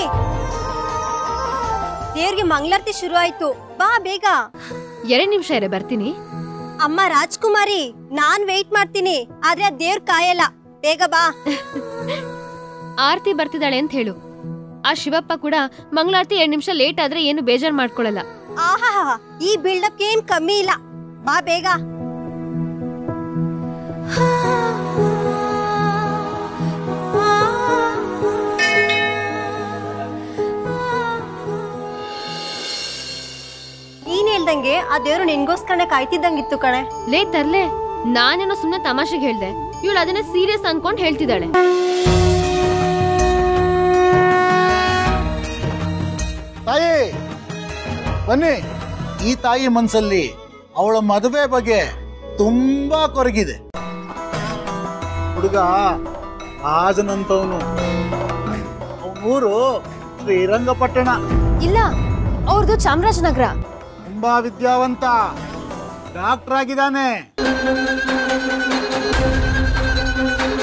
ದೇವ್ರಿಗೆ ಮಂಗಳಾರತಿ ಶುರು ಆಯ್ತು ಬಾ ಬೇಗ ಎರಡ್ ನಿಮಿಷ ಇರೆ ಬರ್ತೀನಿ ಅಮ್ಮ ರಾಜ್ಕುಮಾರಿ ನಾನ್ ವೇಟ್ ಮಾಡ್ತೀನಿ ಆದ್ರೆ ಆ ದೇವ್ರ್ ಕಾಯಲ್ಲ ಬೇಗ ಬಾ ಆರ್ತಿ ಬರ್ತಿದ್ದಾಳೆ ಅಂತ ಹೇಳು ಆ ಶಿವಪ್ಪ ಕೂಡ ಮಂಗಳಾರತಿ ಎರಡ್ ನಿಮಿಷ ಲೇಟ್ ಆದ್ರೆ ಏನು ಬೇಜಾರ್ ಮಾಡ್ಕೊಳಲ್ಲ ಆಹಾ ಈ ಬಿಲ್ಡಪ್ ಏನ್ ಕಮ್ಮಿ ಇಲ್ಲ ಬಾ ಬೇಗ ನೀನ್ ಹೇಳ್ದಂಗೆ ಆ ದೇವ್ರು ನಿನ್ಗೋಸ್ಕರನೇ ಕಾಯ್ತಿದ್ದಂಗಿತ್ತು ಕಣೆ ಲೇ ತರ್ಲೆ ನಾನೇನೋ ಸುಮ್ನೆ ತಮಾಷೆಗೆ ಹೇಳ್ದೆ ಇವಳು ಅದನ್ನೇ ಸೀರಿಯಸ್ ಅನ್ಕೊಂಡ್ ಹೇಳ್ತಿದ್ದಾಳೆ ತಾಯಿ ಬನ್ನಿ ಈ ತಾಯಿ ಮನ್ಸಲ್ಲಿ ಅವಳ ಮದುವೆ ಬಗ್ಗೆ ತುಂಬಾ ಕೊರಗಿದೆ ಹುಡುಗ ರಾಜನಂತವನು ಅವನೂರು ಶ್ರೀರಂಗಪಟ್ಟಣ ಇಲ್ಲ ಅವ್ರದ್ದು ಚಾಮರಾಜನಗರ ತುಂಬಾ ವಿದ್ಯಾವಂತ ಡಾಕ್ಟರ್ ಆಗಿದ್ದಾನೆ